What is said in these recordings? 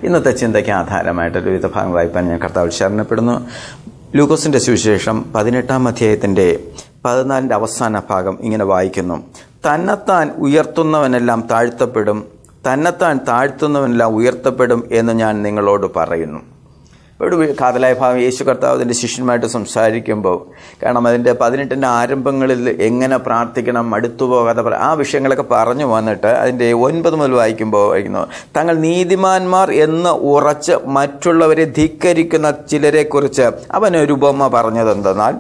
ഇന്നത്തെ ചിന്തയ്ക്ക് ആധാരമായിട്ട് വിവിധ ഭാഗം വായിപ്പാൻ ഞാൻ കർത്താവ് ശരണപ്പെടുന്നു ലൂക്കോസിന്റെ സുവിശേഷം പതിനെട്ടാം അധ്യായത്തിന്റെ പതിനാലിന്റെ അവസാന ഭാഗം ഇങ്ങനെ വായിക്കുന്നു തന്നെത്താൻ ഉയർത്തുന്നവനെല്ലാം താഴ്ത്തപ്പെടും തന്നെത്താൻ താഴ്ത്തുന്നവനെല്ലാം ഉയർത്തപ്പെടും എന്ന് ഞാൻ നിങ്ങളോട് പറയുന്നു ഒരു കാതലായ ഭാവം യേശു കർത്താവ് അതിൻ്റെ ശിഷ്യന്മായിട്ട് സംസാരിക്കുമ്പോൾ കാരണം അതിൻ്റെ പതിനെട്ടിൻ്റെ ആരംഭങ്ങളിൽ എങ്ങനെ പ്രാർത്ഥിക്കണം മടുത്തു പോകാതെ പറ- ആ വിഷയങ്ങളൊക്കെ പറഞ്ഞു വന്നിട്ട് അതിൻ്റെ ഒൻപത് മുതൽ വായിക്കുമ്പോൾ വായിക്കുന്നു തങ്ങൾ നീതിമാന്മാർ എന്ന് ഉറച്ച് മറ്റുള്ളവരെ ധിക്കരിക്കുന്ന ചിലരെക്കുറിച്ച് അവനൊരു ഉപമ പറഞ്ഞത് എന്തെന്നാൽ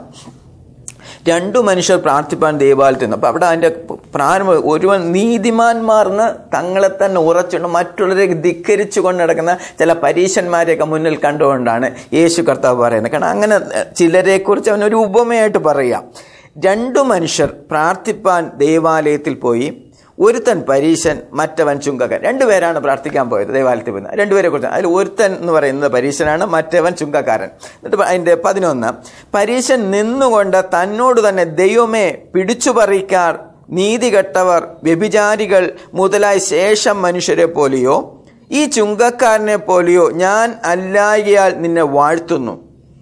രണ്ടു മനുഷ്യർ പ്രാർത്ഥിപ്പാൻ ദേവാലയത്തിൽ നിന്ന് അപ്പം അവിടെ അതിൻ്റെ പ്രാരംഭ ഒരുവൻ നീതിമാന്മാർന്ന് തങ്ങളെ തന്നെ ഉറച്ചുകൊണ്ട് മറ്റുള്ളവരെ ധിക്കരിച്ചു കൊണ്ട് നടക്കുന്ന ചില പരീശന്മാരെയൊക്കെ മുന്നിൽ കണ്ടുകൊണ്ടാണ് യേശു കർത്താവ് പറയുന്നത് കാരണം അങ്ങനെ ചിലരെക്കുറിച്ച് അവനൊരു ഉപമയായിട്ട് പറയാം രണ്ടു മനുഷ്യർ പ്രാർത്ഥിപ്പാൻ ദേവാലയത്തിൽ പോയി ഒരുത്തൻ പരീശൻ മറ്റവൻ ചുങ്കക്കൻ രണ്ടുപേരാണ് പ്രാർത്ഥിക്കാൻ പോയത് ദേവാലയത്തിൽ പോയത് രണ്ടുപേരെ കുറിച്ച് അതിൽ ഒരുത്തൻ എന്ന് പറയുന്നത് പരീശനാണ് മറ്റവൻ ചുങ്കക്കാരൻ എന്നിട്ട് അതിൻ്റെ പതിനൊന്ന് പരീശൻ നിന്നുകൊണ്ട് തന്നോട് തന്നെ ദൈവമേ പിടിച്ചു പറിക്കാർ നീതികെട്ടവർ വ്യഭിചാരികൾ മുതലായ ശേഷം മനുഷ്യരെ പോലെയോ ഈ ചുങ്കക്കാരനെ പോലെയോ ഞാൻ അല്ലായയാൽ നിന്നെ വാഴ്ത്തുന്നു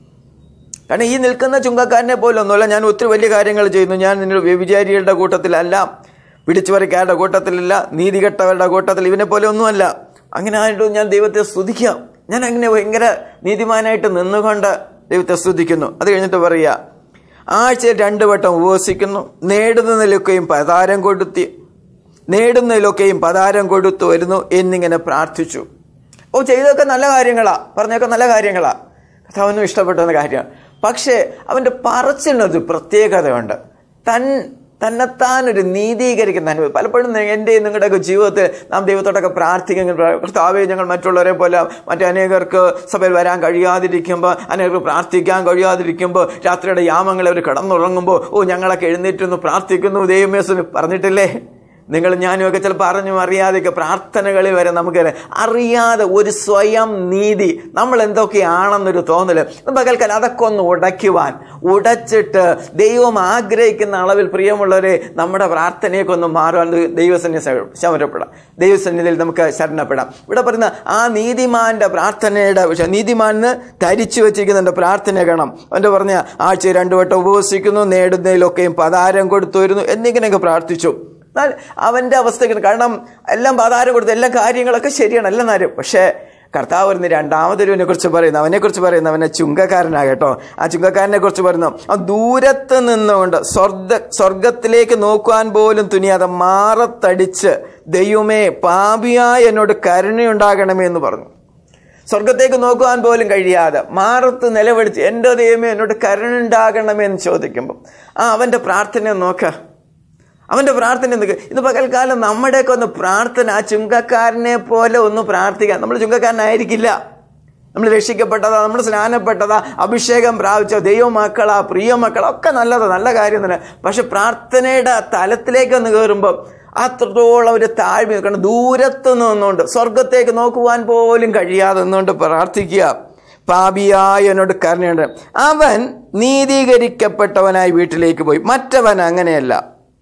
കാരണം ഈ നിൽക്കുന്ന ചുങ്കക്കാരനെ പോലെ ഒന്നുമല്ല ഞാൻ ഒത്തിരി വലിയ കാര്യങ്ങൾ ചെയ്യുന്നു ഞാൻ നിന്റെ വ്യഭിചാരികളുടെ കൂട്ടത്തിലല്ല പിടിച്ചുപറിക്കാരുടെ കൂട്ടത്തിലല്ല നീതികെട്ടവരുടെ കൂട്ടത്തിൽ ഇവനെ പോലെ ഒന്നുമല്ല അങ്ങനെ ആയിട്ടും ഞാൻ ദൈവത്തെ സ്തുതിക്കാം ഞാൻ അങ്ങനെ ഭയങ്കര നീതിമാനായിട്ട് നിന്നുകൊണ്ട് ദൈവത്തെ സ്തുതിക്കുന്നു അത് കഴിഞ്ഞിട്ട് പറയുക ആഴ്ചയിൽ രണ്ടു വട്ടം ഉപവസിക്കുന്നു നേടുന്നതിലൊക്കെയും പതാരം കൊടുത്തി നേടുന്നതിലൊക്കെയും പതാരം കൊടുത്തു വരുന്നു എന്നിങ്ങനെ പ്രാർത്ഥിച്ചു ഓ ചെയ്തൊക്കെ നല്ല കാര്യങ്ങളാ പറഞ്ഞൊക്കെ നല്ല കാര്യങ്ങളാ കഥാവിനും ഇഷ്ടപ്പെട്ട കാര്യമാണ് പക്ഷേ അവൻ്റെ പറച്ചിലിനൊരു പ്രത്യേകതയുണ്ട് തൻ തന്നെത്താൻ ഒരു നീതീകരിക്കുന്ന അനുഭവം പലപ്പോഴും എൻ്റെയും നിങ്ങളുടെയൊക്കെ ജീവിതത്തിൽ നാം ദൈവത്തോടൊക്കെ പ്രാർത്ഥിക്കുന്ന കർത്താവെ ഞങ്ങൾ മറ്റുള്ളവരെ പോലെ മറ്റു അനേകർക്ക് സഭയിൽ വരാൻ കഴിയാതിരിക്കുമ്പോൾ അനേകർക്ക് പ്രാർത്ഥിക്കാൻ കഴിയാതിരിക്കുമ്പോൾ രാത്രിയുടെ യാമങ്ങൾ അവർ കിടന്നുറങ്ങുമ്പോൾ ഓ ഞങ്ങളൊക്കെ എഴുന്നേറ്റൊന്ന് പ്രാർത്ഥിക്കുന്നു ദൈവമേസ് പറഞ്ഞിട്ടില്ലേ നിങ്ങൾ ഞാനുമൊക്കെ ചിലപ്പോൾ അറിഞ്ഞും അറിയാതെയൊക്കെ പ്രാർത്ഥനകളിൽ വരെ നമുക്ക് അറിയാതെ ഒരു സ്വയം നീതി നമ്മൾ എന്തൊക്കെയാണെന്നൊരു തോന്നല് പകൽക്കാലം അതൊക്കെ ഒന്ന് ഉടയ്ക്കുവാൻ ഉടച്ചിട്ട് ദൈവം ആഗ്രഹിക്കുന്ന അളവിൽ പ്രിയമുള്ളവരെ നമ്മുടെ പ്രാർത്ഥനയൊക്കെ ഒന്ന് മാറുവാൻ ദൈവസന്നി ശമരപ്പെടാം ദൈവസന്നിധിയിൽ നമുക്ക് ശരണപ്പെടാം ഇവിടെ പറയുന്ന ആ നീതിമാന്റെ പ്രാർത്ഥനയുടെ വിഷയം നീതിമാന് ധരിച്ചു വെച്ചിരിക്കുന്ന പ്രാർത്ഥന കാണാം അവൻ്റെ പറഞ്ഞ ആഴ്ച രണ്ടു വട്ടം ഉപവസിക്കുന്നു നേടുന്നതിലൊക്കെയും പതാരം കൊടുത്തു വരുന്നു എന്നിങ്ങനെയൊക്കെ പ്രാർത്ഥിച്ചു എന്നാൽ അവൻ്റെ അവസ്ഥയ്ക്ക് കാരണം എല്ലാം പാതാരം കൊടുത്തു എല്ലാ കാര്യങ്ങളൊക്കെ ശരിയാണ് എല്ലാം കാര്യം പക്ഷേ കർത്താവ് വരുന്ന രണ്ടാമതൊരുവിനെ കുറിച്ച് പറയുന്നു അവനെ കുറിച്ച് പറയുന്നു അവനെ ചുങ്കക്കാരനാ കേട്ടോ ആ ചുങ്കക്കാരനെ കുറിച്ച് പറയുന്നു ആ ദൂരത്ത് നിന്നുകൊണ്ട് സ്വർഗ സ്വർഗത്തിലേക്ക് നോക്കുവാൻ പോലും തുനിയാതെ മാറത്തടിച്ച് ദൈവമേ പാപിയായ എന്നോട് കരുണയുണ്ടാകണമേ എന്ന് പറഞ്ഞു സ്വർഗത്തേക്ക് നോക്കുവാൻ പോലും കഴിയാതെ മാറത്ത് നിലവിളിച്ച് എൻ്റെ ദൈവമേ എന്നോട് കരുണുണ്ടാകണമേ എന്ന് ചോദിക്കുമ്പോൾ ആ അവൻ്റെ പ്രാർത്ഥന നോക്കുക അവൻ്റെ പ്രാർത്ഥന എന്തൊക്കെ ഇന്ന് പകൽക്കാലം നമ്മുടെയൊക്കെ ഒന്ന് പ്രാർത്ഥന ആ ചുങ്കക്കാരനെ പോലെ ഒന്ന് പ്രാർത്ഥിക്കാൻ നമ്മൾ ചുങ്കക്കാരനായിരിക്കില്ല നമ്മൾ രക്ഷിക്കപ്പെട്ടതാ നമ്മൾ സ്നാനപ്പെട്ടതാ അഭിഷേകം പ്രാപിച്ച ദൈവമക്കളാ പ്രിയ മക്കളാ ഒക്കെ നല്ലതാ നല്ല കാര്യം തന്നെ പക്ഷെ പ്രാർത്ഥനയുടെ തലത്തിലേക്ക് ഒന്ന് കയറുമ്പോൾ അത്രത്തോളം ഒരു താഴ്മ നിൽക്കണം ദൂരത്ത് നിന്നുകൊണ്ട് സ്വർഗത്തേക്ക് നോക്കുവാൻ പോലും കഴിയാതെ നിന്നുകൊണ്ട് പ്രാർത്ഥിക്കുക പാപിയായ എന്നോട് കരുണയുണ്ട് അവൻ നീതീകരിക്കപ്പെട്ടവനായി വീട്ടിലേക്ക് പോയി മറ്റവൻ അങ്ങനെയല്ല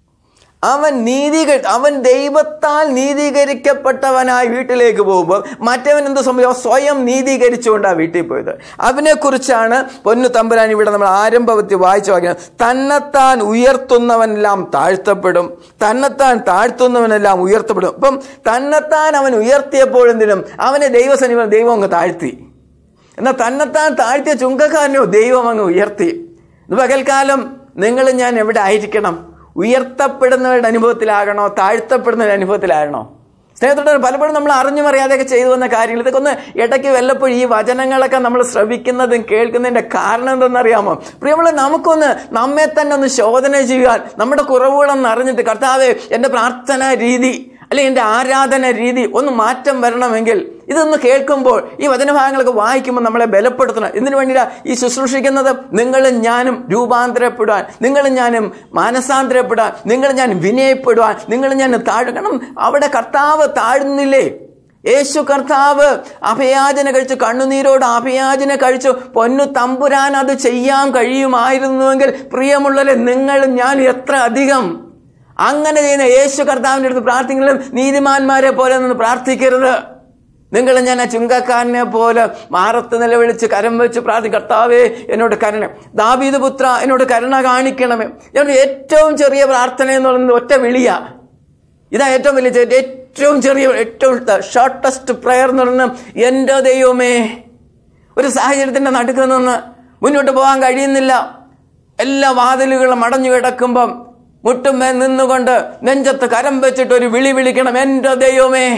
അവൻ നീതി അവൻ ദൈവത്താൽ നീതീകരിക്കപ്പെട്ടവനായി വീട്ടിലേക്ക് പോകുമ്പോൾ മറ്റവൻ എന്ത് സംഭവിച്ചു അവൻ സ്വയം നീതീകരിച്ചുകൊണ്ടാണ് വീട്ടിൽ പോയത് അവനെക്കുറിച്ചാണ് പൊന്നു തമ്പുരാൻ ഇവിടെ നമ്മൾ ആരംഭത്തിൽ വായിച്ചു വായിക്കുന്നത് തന്നെത്താൻ ഉയർത്തുന്നവനെല്ലാം താഴ്ത്തപ്പെടും തന്നെത്താൻ താഴ്ത്തുന്നവനെല്ലാം ഉയർത്തപ്പെടും അപ്പം തന്നെത്താൻ അവൻ ഉയർത്തിയപ്പോഴെന്തിനും അവനെ ദൈവസന്നിധി ദൈവം അങ്ങ് താഴ്ത്തി എന്നാൽ തന്നെത്താൻ താഴ്ത്തിയ ചുങ്കക്കാരനോ ദൈവം അങ്ങ് ഉയർത്തി ഇത് പകൽക്കാലം നിങ്ങൾ ഞാൻ എവിടെ ആയിരിക്കണം ഉയർത്തപ്പെടുന്നവരുടെ അനുഭവത്തിലാകണോ താഴ്ത്തപ്പെടുന്നവരുടെ അനുഭവത്തിലാകണോ സ്നേഹത്തോടെ പലപ്പോഴും നമ്മൾ അറിഞ്ഞും അറിയാതെയൊക്കെ ചെയ്തു വന്ന കാര്യങ്ങൾ ഇതൊക്കെ ഒന്ന് ഇടയ്ക്ക് വല്ലപ്പോഴും ഈ വചനങ്ങളൊക്കെ നമ്മൾ ശ്രവിക്കുന്നതും കേൾക്കുന്നതിന്റെ കാരണം എന്തെന്നറിയാമോ പ്രിയമുള്ള നമുക്കൊന്ന് നമ്മെ തന്നെ ഒന്ന് ശോധന ചെയ്യാൻ നമ്മുടെ കുറവുകളൊന്ന് അറിഞ്ഞിട്ട് കർത്താവെ എൻ്റെ പ്രാർത്ഥനാ രീതി അല്ലെങ്കിൽ എൻ്റെ ആരാധന രീതി ഒന്ന് മാറ്റം വരണമെങ്കിൽ ഇതൊന്ന് കേൾക്കുമ്പോൾ ഈ വചനഭാഗങ്ങളൊക്കെ വായിക്കുമ്പോൾ നമ്മളെ ബലപ്പെടുത്തണം ഇതിനു വേണ്ടിയിട്ടാണ് ഈ ശുശ്രൂഷിക്കുന്നത് നിങ്ങളും ഞാനും രൂപാന്തരപ്പെടുവാൻ നിങ്ങളും ഞാനും മാനസാന്തരപ്പെടാൻ നിങ്ങളും ഞാൻ വിനയപ്പെടുവാൻ നിങ്ങളും ഞാൻ താഴും കാരണം അവിടെ കർത്താവ് താഴുന്നില്ലേ യേശു കർത്താവ് അഭയാചന കഴിച്ചു കണ്ണുനീരോട് അഭയാചന കഴിച്ചു പൊന്നു തമ്പുരാൻ അത് ചെയ്യാൻ കഴിയുമായിരുന്നുവെങ്കിൽ പ്രിയമുള്ളവരെ നിങ്ങളും ഞാൻ എത്ര അധികം അങ്ങനെ ചെയ്യുന്ന യേശു കർത്താവിൻ്റെ അടുത്ത് പ്രാർത്ഥിക്കുന്നതും നീതിമാന്മാരെ പോലെ നിന്ന് പ്രാർത്ഥിക്കരുത് നിങ്ങൾ ഞാൻ ആ ചുങ്കക്കാരനെ പോലെ മാറത്ത് നിലവിളിച്ച് കരം വെച്ച് പ്രാർത്ഥി കർത്താവേ എന്നോട് കരുണ ദാവീദ് പുത്ര എന്നോട് കരുണ കാണിക്കണമേ ഞാൻ ഏറ്റവും ചെറിയ പ്രാർത്ഥന എന്ന് പറയുന്നത് ഒറ്റ വിളിയാ ഇതാ ഏറ്റവും വലിയ ചെ- ഏറ്റവും ചെറിയ ഏറ്റവും ഷോർട്ടസ്റ്റ് പ്രെയർ എന്ന് പറയുന്നത് എൻ്റെ ദൈവമേ ഒരു സാഹചര്യത്തിന്റെ നടുക്ക് നിന്ന് മുന്നോട്ട് പോകാൻ കഴിയുന്നില്ല എല്ലാ വാതിലുകളും അടഞ്ഞു കിടക്കുമ്പം മുട്ടുമേ നിന്നുകൊണ്ട് നെഞ്ചത്ത് കരം വെച്ചിട്ട് ഒരു വിളി വിളിക്കണം എൻ്റെ ദൈവമേ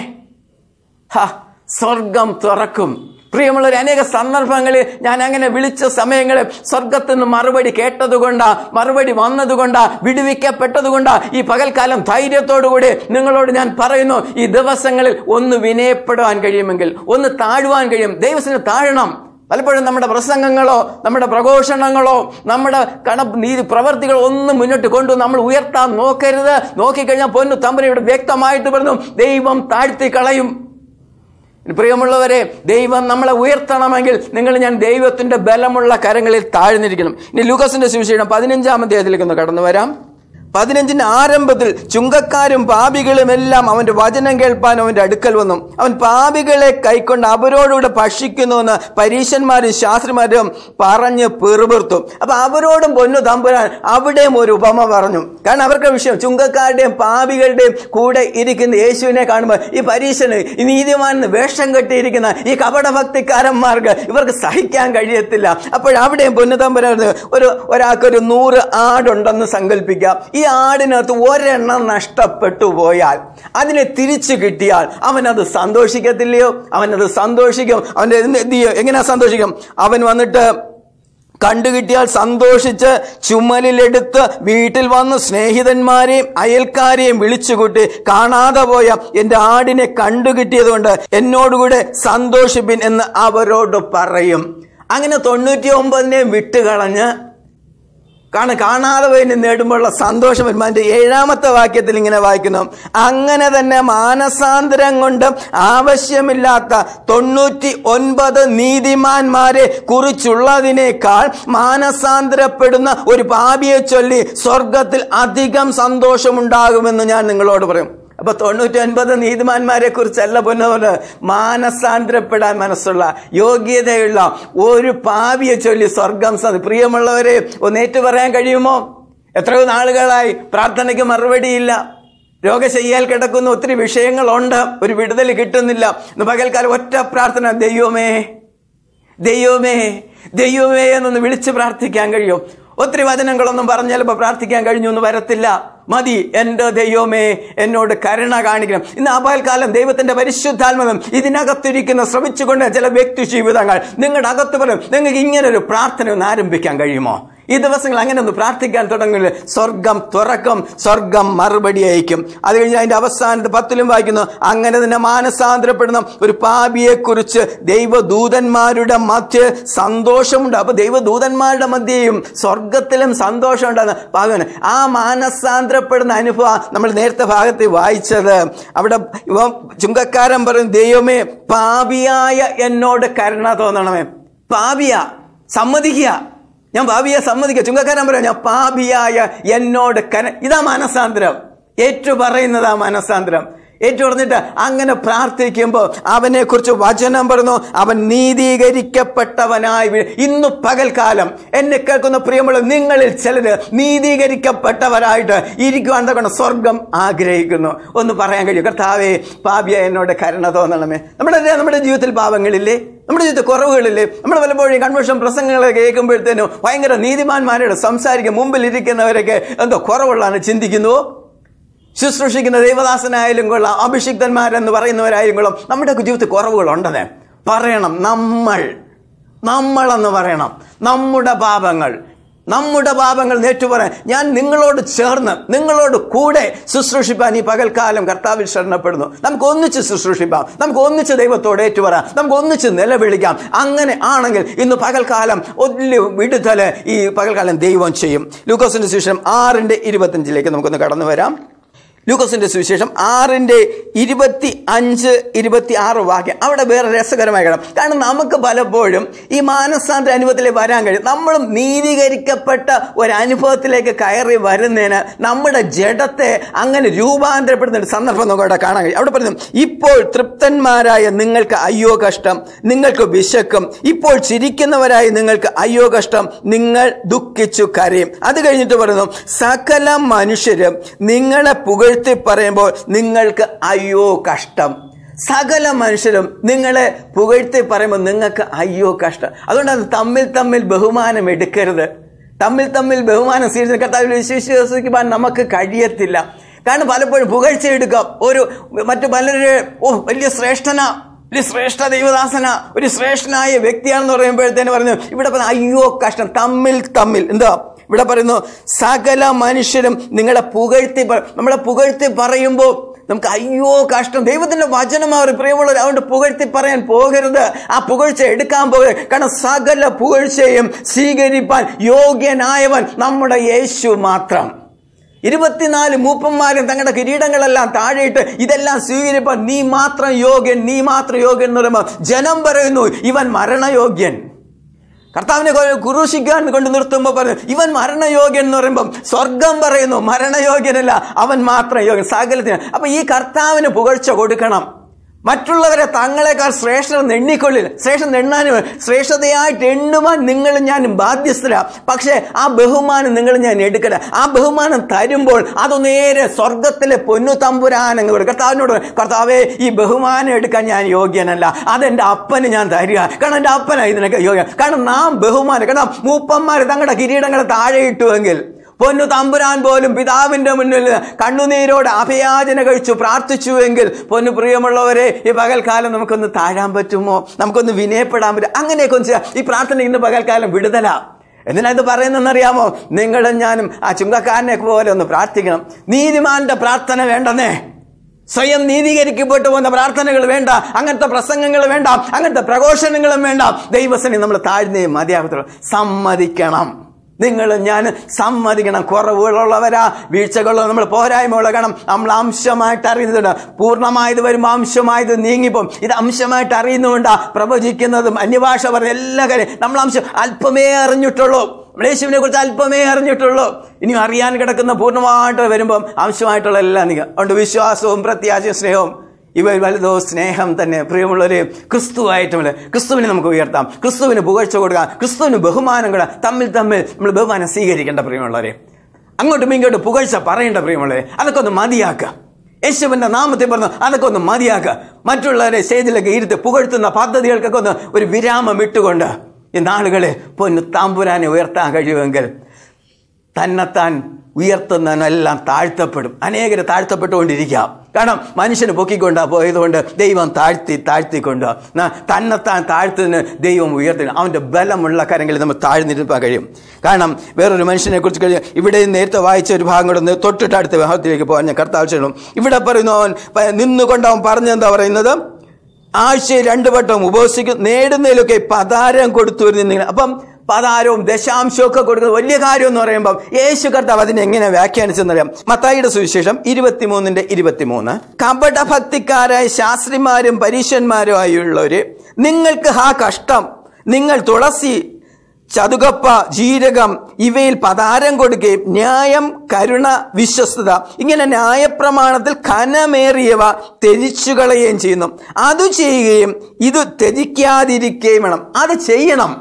ഹ സ്വർഗം തുറക്കും പ്രിയമുള്ളവർ അനേക സന്ദർഭങ്ങളിൽ ഞാൻ അങ്ങനെ വിളിച്ച സമയങ്ങളിൽ സ്വർഗത്തിൽ നിന്ന് മറുപടി കേട്ടതുകൊണ്ടാ മറുപടി വന്നതുകൊണ്ടാ വിടുവിക്കപ്പെട്ടതുകൊണ്ടാ ഈ പകൽക്കാലം ധൈര്യത്തോടുകൂടി നിങ്ങളോട് ഞാൻ പറയുന്നു ഈ ദിവസങ്ങളിൽ ഒന്ന് വിനയപ്പെടാൻ കഴിയുമെങ്കിൽ ഒന്ന് താഴുവാൻ കഴിയും ദൈവത്തിന് താഴണം പലപ്പോഴും നമ്മുടെ പ്രസംഗങ്ങളോ നമ്മുടെ പ്രഘോഷണങ്ങളോ നമ്മുടെ കണ നീതി പ്രവർത്തികളോ ഒന്നും മുന്നോട്ട് കൊണ്ടു നമ്മൾ ഉയർത്താൻ നോക്കരുത് നോക്കിക്കഴിഞ്ഞാൽ പൊന്നു തമ്പനയുടെ വ്യക്തമായിട്ട് പറഞ്ഞു ദൈവം താഴ്ത്തി കളയും പ്രിയമുള്ളവരെ ദൈവം നമ്മളെ ഉയർത്തണമെങ്കിൽ നിങ്ങൾ ഞാൻ ദൈവത്തിന്റെ ബലമുള്ള കരങ്ങളിൽ താഴ്ന്നിരിക്കണം ഇനി ലൂക്കസിന്റെ സുവിശേഷം പതിനഞ്ചാം അധ്യായത്തിലേക്ക് ഒന്ന് കടന്നു വരാം പതിനഞ്ചിന്റെ ആരംഭത്തിൽ ചുങ്കക്കാരും പാപികളും എല്ലാം അവന്റെ വചനം കേൾപ്പാൻ അവന്റെ അടുക്കൽ വന്നു അവൻ പാപികളെ കൈക്കൊണ്ട് അവരോടുകൂടെ ഭക്ഷിക്കുന്നുവെന്ന് പരീശന്മാരും ശാസ്ത്രിമാരും പറഞ്ഞ് പിറുപിറുത്തു അപ്പൊ അവരോടും പൊന്നു തമ്പുരാൻ അവിടെയും ഒരു ഉപമ പറഞ്ഞു കാരണം അവർക്ക് വിഷയം ചുങ്കക്കാരുടെയും പാപികളുടെയും കൂടെ ഇരിക്കുന്ന യേശുവിനെ കാണുമ്പോൾ ഈ പരീശന് ഈ നീതിമാനെന്ന് വേഷം കെട്ടിയിരിക്കുന്ന ഈ കപടഭക്തിക്കാരന്മാർക്ക് ഇവർക്ക് സഹിക്കാൻ കഴിയത്തില്ല അപ്പോഴവിടെയും പൊന്നു തമ്പുരാൻ ഒരു ഒരാൾക്കൊരു നൂറ് ആടുണ്ടെന്ന് സങ്കല്പിക്കാം ഈ ആടിനകത്ത് ഒരെണ്ണം നഷ്ടപ്പെട്ടു പോയാൽ അതിനെ തിരിച്ചു കിട്ടിയാൽ അവനത് സന്തോഷിക്കത്തില്ലയോ അവനത് സന്തോഷിക്കും അവൻ്റെ എന്ത് ചെയ്യും എങ്ങനെയാ സന്തോഷിക്കും അവൻ വന്നിട്ട് കണ്ടുകിട്ടിയാൽ സന്തോഷിച്ച് ചുമലിലെടുത്ത് വീട്ടിൽ വന്ന് സ്നേഹിതന്മാരെയും അയൽക്കാരെയും വിളിച്ചുകൂട്ടി കാണാതെ പോയ എൻ്റെ ആടിനെ കണ്ടുകിട്ടിയതുകൊണ്ട് എന്നോടുകൂടെ സന്തോഷിപ്പിൻ എന്ന് അവരോട് പറയും അങ്ങനെ തൊണ്ണൂറ്റി ഒമ്പതിനെയും വിട്ടുകളഞ്ഞ് കാരണം കാണാതെ പോയി നേടുമ്പോഴുള്ള സന്തോഷം വരുമ്പോൾ അതിന്റെ ഏഴാമത്തെ വാക്യത്തിൽ ഇങ്ങനെ വായിക്കുന്നു അങ്ങനെ തന്നെ മാനസാന്തരം കൊണ്ട് ആവശ്യമില്ലാത്ത തൊണ്ണൂറ്റി ഒൻപത് നീതിമാന്മാരെ കുറിച്ചുള്ളതിനേക്കാൾ മാനസാന്തരപ്പെടുന്ന ഒരു പാപിയെ ചൊല്ലി സ്വർഗത്തിൽ അധികം സന്തോഷമുണ്ടാകുമെന്ന് ഞാൻ നിങ്ങളോട് പറയും അപ്പൊ തൊണ്ണൂറ്റി ഒൻപത് നീതിമാന്മാരെ കുറിച്ചല്ല പൊന്നവന് മാനസാന്തരപ്പെടാൻ മനസ്സുള്ള യോഗ്യതയുള്ള ഒരു പാവിയെ ചൊല്ലി സ്വർഗം സ- പ്രിയമുള്ളവരെ ഒന്നേറ്റു പറയാൻ കഴിയുമോ എത്രയോ നാളുകളായി പ്രാർത്ഥനയ്ക്ക് മറുപടിയില്ല രോഗശയ്യാൽ കിടക്കുന്ന ഒത്തിരി വിഷയങ്ങളുണ്ട് ഒരു വിടുതൽ കിട്ടുന്നില്ല ഇന്ന് പകൽക്കാലം ഒറ്റ പ്രാർത്ഥന ദൈവമേ ദൈവമേ ദൈവമേ എന്നൊന്ന് വിളിച്ച് പ്രാർത്ഥിക്കാൻ കഴിയും ഒത്തിരി വചനങ്ങളൊന്നും പറഞ്ഞാൽ ചിലപ്പോൾ പ്രാർത്ഥിക്കാൻ കഴിഞ്ഞു എന്ന് വരത്തില്ല മതി എൻ്റെ ദൈവമേ എന്നോട് കരുണ കാണിക്കണം ഇന്ന് ആപാൽക്കാലം ദൈവത്തിന്റെ പരിശുദ്ധാത്മകം ഇതിനകത്തിരിക്കുന്ന ശ്രമിച്ചുകൊണ്ട് ചില വ്യക്തി ജീവിതങ്ങൾ നിങ്ങളുടെ അകത്ത് പറയും നിങ്ങൾക്ക് ഇങ്ങനെ ഒരു പ്രാർത്ഥന ഒന്ന് ആരംഭിക്കാൻ കഴിയുമോ ഈ ദിവസങ്ങൾ അങ്ങനെ ഒന്ന് പ്രാർത്ഥിക്കാൻ തുടങ്ങില്ല സ്വർഗം തുറക്കും സ്വർഗം മറുപടി അയക്കും അത് കഴിഞ്ഞ് അതിന്റെ അവസാനത്ത് പത്തിലും വായിക്കുന്നു അങ്ങനെ തന്നെ മാനസാന്തരപ്പെടുന്ന ഒരു പാപിയെ കുറിച്ച് ദൈവദൂതന്മാരുടെ മധ്യ സന്തോഷമുണ്ട് അപ്പൊ ദൈവദൂതന്മാരുടെ മധ്യയും സ്വർഗത്തിലും സന്തോഷമുണ്ടെന്ന് പാകന് ആ മാനസാന്തരപ്പെടുന്ന അനുഭവം നമ്മൾ നേരത്തെ ഭാഗത്ത് വായിച്ചത് അവിടെ ഇവ ചുങ്കക്കാരൻ പറയും ദൈവമേ പാപിയായ എന്നോട് കരുണ തോന്നണമേ പാപിയ സമ്മതിക്കുക ഞാൻ പാപിയെ സമ്മതിക്കുക ചുങ്കക്കാരൻ പറയാം ഞാൻ പാപിയായ എന്നോട് കര ഇതാ മാനസാന്തരം ഏറ്റു പറയുന്നതാ മാനസാന്തരം ഏറ്റു പറഞ്ഞിട്ട് അങ്ങനെ പ്രാർത്ഥിക്കുമ്പോൾ അവനെ കുറിച്ച് വചനം പറഞ്ഞു അവൻ നീതീകരിക്കപ്പെട്ടവനായി വീ- ഇന്ന് പകൽക്കാലം എന്നെ കേൾക്കുന്ന പ്രിയമുള്ള നിങ്ങളിൽ ചിലര് നീതീകരിക്കപ്പെട്ടവരായിട്ട് ഇരിക്കുവാൻ തക്കണം സ്വർഗം ആഗ്രഹിക്കുന്നു ഒന്ന് പറയാൻ കഴിയും കർത്താവേ പാപിയ എന്നോട് കരുണ തോന്നണമേ നമ്മുടെ നമ്മുടെ ജീവിതത്തിൽ പാപങ്ങളില്ലേ നമ്മുടെ ജീവിതത്തിൽ കുറവുകളില്ലേ നമ്മൾ പലപ്പോഴും കൺവെൻഷൻ പ്രസംഗങ്ങളെ കേൾക്കുമ്പോഴത്തേനും ഭയങ്കര നീതിമാന്മാരോട് സംസാരിക്കും മുമ്പിൽ ഇരിക്കുന്നവരൊക്കെ എന്തോ കുറവുള്ളതാണ് ചിന്തിക്കുന്നുവോ ശുശ്രൂഷിക്കുന്ന ദൈവദാസനായാലും കൊള്ളാം അഭിഷിക്തന്മാരെന്ന് പറയുന്നവരായാലും കൊള്ളാം നമ്മുടെയൊക്കെ ജീവിതത്തിൽ കുറവുകളുണ്ടെന്നേ പറയണം നമ്മൾ നമ്മളെന്ന് പറയണം നമ്മുടെ പാപങ്ങൾ നമ്മുടെ പാപങ്ങൾ നേറ്റു പറയാൻ ഞാൻ നിങ്ങളോട് ചേർന്ന് നിങ്ങളോട് കൂടെ ശുശ്രൂഷിപ്പാൻ ഈ പകൽക്കാലം കർത്താവിൽ ശരണപ്പെടുന്നു നമുക്ക് ഒന്നിച്ച് ശുശ്രൂഷിപ്പാം നമുക്ക് ഒന്നിച്ച് ദൈവത്തോട് ഏറ്റുപറാം നമുക്ക് ഒന്നിച്ച് നിലവിളിക്കാം അങ്ങനെ ആണെങ്കിൽ ഇന്ന് പകൽക്കാലം വലിയ വിടുതല് ഈ പകൽക്കാലം ദൈവം ചെയ്യും ലൂക്കോസിന്റെ ശേഷം ആറിന്റെ ഇരുപത്തഞ്ചിലേക്ക് നമുക്കൊന്ന് കടന്നു വരാം ലൂക്കോസിന്റെ സുവിശേഷം ആറിന്റെ ഇരുപത്തി അഞ്ച് ഇരുപത്തി ആറ് വാക്യം അവിടെ വേറെ രസകരമായ കിടം കാരണം നമുക്ക് പലപ്പോഴും ഈ മാനസാന്തര അനുഭവത്തിലേക്ക് വരാൻ കഴിയും നമ്മളും നീതീകരിക്കപ്പെട്ട ഒരു അനുഭവത്തിലേക്ക് കയറി വരുന്നതിന് നമ്മുടെ ജഡത്തെ അങ്ങനെ രൂപാന്തരപ്പെടുന്ന ഒരു സന്ദർഭം നമുക്ക് അവിടെ കാണാൻ കഴിയും അവിടെ പറയുന്നു ഇപ്പോൾ തൃപ്തന്മാരായ നിങ്ങൾക്ക് അയ്യോ കഷ്ടം നിങ്ങൾക്ക് വിശക്കും ഇപ്പോൾ ചിരിക്കുന്നവരായ നിങ്ങൾക്ക് അയ്യോ കഷ്ടം നിങ്ങൾ ദുഃഖിച്ചു കരയും അത് കഴിഞ്ഞിട്ട് പറയുന്നു സകല മനുഷ്യരും നിങ്ങളെ പുകഴ്ത്തി പറയുമ്പോൾ നിങ്ങൾക്ക് അയ്യോ കഷ്ടം സകല മനുഷ്യരും നിങ്ങളെ പുകഴ്ത്തി പറയുമ്പോൾ നിങ്ങൾക്ക് അയ്യോ കഷ്ടം അതുകൊണ്ടാണ് തമ്മിൽ തമ്മിൽ ബഹുമാനം എടുക്കരുത് തമ്മിൽ തമ്മിൽ ബഹുമാനം സ്വീകരിച്ച കർത്താവിൽ വിശ്വസിക്കുവാൻ നമുക്ക് കഴിയത്തില്ല കാരണം പലപ്പോഴും പുകഴ്ച എടുക്കാം ഒരു മറ്റു പലര് ഓ വലിയ ശ്രേഷ്ഠന ഒരു ശ്രേഷ്ഠ ദൈവദാസന ഒരു ശ്രേഷ്ഠനായ വ്യക്തിയാണെന്ന് പറയുമ്പോഴത്തേന് പറഞ്ഞു ഇവിടെ പറഞ്ഞ അയ്യോ കഷ്ടം തമ്മിൽ തമ്മിൽ എന്താ ഇവിടെ പറയുന്നു സകല മനുഷ്യരും നിങ്ങളെ പുകഴ്ത്തി പറ- നമ്മളെ പുകഴ്ത്തി പറയുമ്പോൾ നമുക്ക് അയ്യോ കഷ്ടം ദൈവത്തിന്റെ വചനം അവർ പ്രിയമുള്ളവർ അതുകൊണ്ട് പുകഴ്ത്തി പറയാൻ പോകരുത് ആ പുകഴ്ച എടുക്കാൻ പോകരുത് കാരണം സകല പുകഴ്ചയും സ്വീകരിപ്പാൻ യോഗ്യനായവൻ നമ്മുടെ യേശു മാത്രം ഇരുപത്തിനാല് മൂപ്പന്മാരും തങ്ങളുടെ കിരീടങ്ങളെല്ലാം താഴെയിട്ട് ഇതെല്ലാം സ്വീകരിപ്പാൻ നീ മാത്രം യോഗ്യൻ നീ മാത്രം യോഗ്യൻ എന്ന് പറയുമ്പോൾ ജനം പറയുന്നു ഇവൻ മരണയോഗ്യൻ കർത്താവിനെ കൊ- കുരിശിക്കാൻ കൊണ്ട് നിർത്തുമ്പോൾ പറഞ്ഞു ഇവൻ മരണയോഗ്യൻ എന്ന് പറയുമ്പം സ്വർഗം പറയുന്നു മരണയോഗ്യനല്ല അവൻ മാത്രം യോഗ്യൻ സകലത്തിന് അപ്പൊ ഈ കർത്താവിന് പുകഴ്ച കൊടുക്കണം മറ്റുള്ളവരെ തങ്ങളെക്കാൾ ശ്രേഷ്ഠം എണ്ണിക്കൊള്ളില്ല ശ്രേഷ്ഠം എണ്ണാനും ശ്രേഷ്ഠതയായിട്ട് എണ്ണുവാൻ നിങ്ങളും ഞാനും ബാധ്യസ്ഥര പക്ഷേ ആ ബഹുമാനം നിങ്ങൾ ഞാൻ എടുക്കല ആ ബഹുമാനം തരുമ്പോൾ അത് നേരെ സ്വർഗത്തിലെ പൊന്നു തമ്പുരാനങ്ങ് കൊടുക്കും കർത്താവിനോട് പറയും, കർത്താവേ ഈ ബഹുമാനം എടുക്കാൻ ഞാൻ യോഗ്യനല്ല അതെന്റെ അപ്പന് ഞാൻ തരിക കാരണം എന്റെ അപ്പനാ ഇതിനൊക്കെ യോഗ്യൻ കാരണം നാം ബഹുമാനം കാരണം മൂപ്പന്മാർ തങ്ങളുടെ കിരീടങ്ങളെ താഴെ ഇട്ടുവെങ്കിൽ പൊന്നു തമ്പുരാൻ പോലും പിതാവിന്റെ മുന്നിൽ കണ്ണുനീരോട് അഭയാചന കഴിച്ചു പ്രാർത്ഥിച്ചുവെങ്കിൽ പൊന്നു പ്രിയമുള്ളവരെ ഈ പകൽക്കാലം നമുക്കൊന്ന് താഴാൻ പറ്റുമോ നമുക്കൊന്ന് വിനയപ്പെടാൻ പറ്റും അങ്ങനെയൊക്കെ ഒന്ന് ചെയ്യാം ഈ പ്രാർത്ഥന ഇന്ന് പകൽക്കാലം വിടുതലാ എന്തിനാ ഇത് പറയുന്നതെന്നറിയാമോ നിങ്ങളും ഞാനും ആ ചുങ്കക്കാരനെ പോലെ ഒന്ന് പ്രാർത്ഥിക്കണം നീതിമാന്റെ പ്രാർത്ഥന വേണ്ടെന്നേ സ്വയം നീതീകരിക്കപ്പെട്ടു പോകുന്ന പ്രാർത്ഥനകൾ വേണ്ട അങ്ങനത്തെ പ്രസംഗങ്ങൾ വേണ്ട അങ്ങനത്തെ പ്രഘോഷണങ്ങളും വേണ്ട ദൈവസനെ നമ്മൾ താഴ്ന്നേ മതിയാകത്തുള്ളൂ സമ്മതിക്കണം നിങ്ങളും ഞാൻ സമ്മതിക്കണം കുറവുകളുള്ളവരാ വീഴ്ചകളുള്ള നമ്മൾ പോരായ്മയുള്ള കാരണം നമ്മൾ അംശമായിട്ട് അറിയുന്നുണ്ട് പൂർണ്ണമായത് വരുമ്പോൾ അംശമായത് നീങ്ങിപ്പോം ഇത് അംശമായിട്ട് അറിയുന്നുകൊണ്ടാ പ്രവചിക്കുന്നതും അന്യഭാഷ പറഞ്ഞ എല്ലാ കാര്യം നമ്മൾ അംശം അല്പമേ അറിഞ്ഞിട്ടുള്ളൂ നമ്മൾ യേശുവിനെ കുറിച്ച് അല്പമേ അറിഞ്ഞിട്ടുള്ളൂ ഇനി അറിയാൻ കിടക്കുന്ന പൂർണ്ണമായിട്ട് വരുമ്പം അംശമായിട്ടുള്ള എല്ലാം നീങ്ങും അതുകൊണ്ട് വിശ്വാസവും പ്രത്യാശയും സ്നേഹവും ഇവ വലുതോ സ്നേഹം തന്നെ പ്രിയമുള്ളവരെ ക്രിസ്തുവായിട്ടുമില്ല ക്രിസ്തുവിനെ നമുക്ക് ഉയർത്താം ക്രിസ്തുവിന് പുകഴ്ച കൊടുക്കാം ക്രിസ്തുവിന് ബഹുമാനം കൊടുക്കാം തമ്മിൽ തമ്മിൽ നമ്മൾ ബഹുമാനം സ്വീകരിക്കേണ്ട പ്രിയമുള്ളവരെ അങ്ങോട്ടും ഇങ്ങോട്ടും പുകഴ്ച പറയേണ്ട പ്രിയമുള്ളവരെ അതൊക്കെ ഒന്ന് മതിയാക്കുക യേശുവിന്റെ നാമത്തിൽ പറഞ്ഞു അതൊക്കെ ഒന്ന് മതിയാക്കുക മറ്റുള്ളവരെ സ്റ്റേജിലൊക്കെ ഇരുത്ത് പുകഴ്ത്തുന്ന പദ്ധതികൾക്കൊക്കെ ഒന്ന് ഒരു വിരാമം ഇട്ടുകൊണ്ട് ഈ നാളുകളെ പൊന്നു താമ്പുരാനെ ഉയർത്താൻ കഴിയുമെങ്കിൽ തന്നെത്താൻ ഉയർത്തുന്നതിനെല്ലാം താഴ്ത്തപ്പെടും അനേകരെ താഴ്ത്തപ്പെട്ടുകൊണ്ടിരിക്കാം കാരണം മനുഷ്യന് പൊക്കിക്കൊണ്ടാ പോയതുകൊണ്ട് ദൈവം താഴ്ത്തി താഴ്ത്തിക്കൊണ്ട് ന- തന്നെത്താൻ താഴ്ത്തുന്നതിന് ദൈവം ഉയർത്തി അവൻ്റെ ബലമുള്ള കരങ്ങളിൽ നമ്മൾ താഴ്ന്നിരിക്കാൻ കഴിയും കാരണം വേറൊരു മനുഷ്യനെ കുറിച്ച് കഴിഞ്ഞ് ഇവിടെ നേരത്തെ വായിച്ച ഒരു ഭാഗം കൂടെ ഒന്ന് തൊട്ടിട്ട് അടുത്ത വിഭാഗത്തിലേക്ക് പോകാൻ ഞാൻ കർത്താവ് ചെയ്യണം ഇവിടെ പറയുന്നു അവൻ പ- നിന്നുകൊണ്ട് അവൻ പറഞ്ഞെന്താ പറയുന്നത് ആഴ്ചയിൽ രണ്ടു വട്ടം ഉപവസിക്കും നേടുന്നതിലൊക്കെ പതാരം കൊടുത്തു വരുന്നില്ല അപ്പം പതാരവും ദശാംശവും ഒക്കെ കൊടുക്കുന്നത് വലിയ കാര്യം എന്ന് പറയുമ്പോൾ യേശു കർത്താവ് അതിനെ എങ്ങനെ വ്യാഖ്യാനിച്ചെന്നറിയാം മത്തായിയുടെ സുവിശേഷം ഇരുപത്തിമൂന്നിന്റെ ഇരുപത്തിമൂന്ന് കപടഭക്തിക്കാരായ ശാസ്ത്രിമാരും പരീശന്മാരും ആയുള്ളവര് നിങ്ങൾക്ക് ഹാ കഷ്ടം നിങ്ങൾ തുളസി ചതുകപ്പ ജീരകം ഇവയിൽ പതാരം കൊടുക്കുകയും ന്യായം കരുണ വിശ്വസ്തത ഇങ്ങനെ ന്യായപ്രമാണത്തിൽ ഖനമേറിയവ ത്യജിച്ചു കളയുകയും ചെയ്യുന്നു അത് ചെയ്യുകയും ഇത് ത്യജിക്കാതിരിക്കുകയും വേണം അത് ചെയ്യണം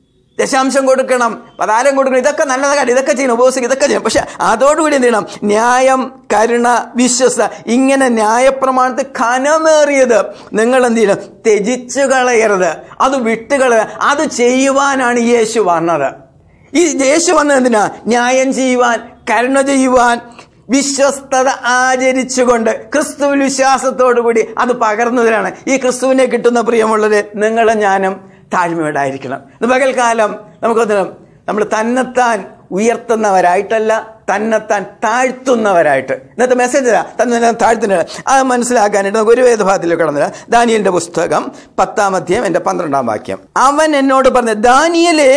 ദശാംശം കൊടുക്കണം പതാരം കൊടുക്കണം ഇതൊക്കെ നല്ല കാര്യം ഇതൊക്കെ ചെയ്യണം ഉപവസിക്കും ഇതൊക്കെ ചെയ്യണം പക്ഷെ അതോടുകൂടി എന്ത് ചെയ്യണം ന്യായം കരുണ വിശ്വസ ഇങ്ങനെ ന്യായപ്രമാണത്തിൽ ഖനമേറിയത് നിങ്ങൾ എന്ത് ചെയ്യണം ത്യജിച്ചു കളയരുത് അത് വിട്ടുകളയുക അത് ചെയ്യുവാനാണ് യേശു വന്നത് ഈ യേശു വന്നത് എന്തിനാ ന്യായം ചെയ്യുവാൻ കരുണ ചെയ്യുവാൻ വിശ്വസ്തത ആചരിച്ചുകൊണ്ട് ക്രിസ്തുവിൽ വിശ്വാസത്തോടുകൂടി അത് പകർന്നതിനാണ് ഈ ക്രിസ്തുവിനെ കിട്ടുന്ന പ്രിയമുള്ളത് നിങ്ങളും ഞാനും താഴ്മയോടായിരിക്കണം ഇത് പകൽക്കാലം നമുക്കൊന്ന് നമ്മൾ തന്നെത്താൻ ഉയർത്തുന്നവരായിട്ടല്ല തന്നെത്താൻ താഴ്ത്തുന്നവരായിട്ട് ഇന്നത്തെ മെസ്സേജ് തന്നെ താഴ്ത്തുന്നത് അത് മനസ്സിലാക്കാനായിട്ട് നമുക്ക് ഒരു വേദഭാഗത്തിൽ കടന്നില്ല ദാനിയലിന്റെ പുസ്തകം പത്താം അധ്യായം എൻ്റെ പന്ത്രണ്ടാം വാക്യം അവൻ എന്നോട് പറഞ്ഞു ദാനിയലെ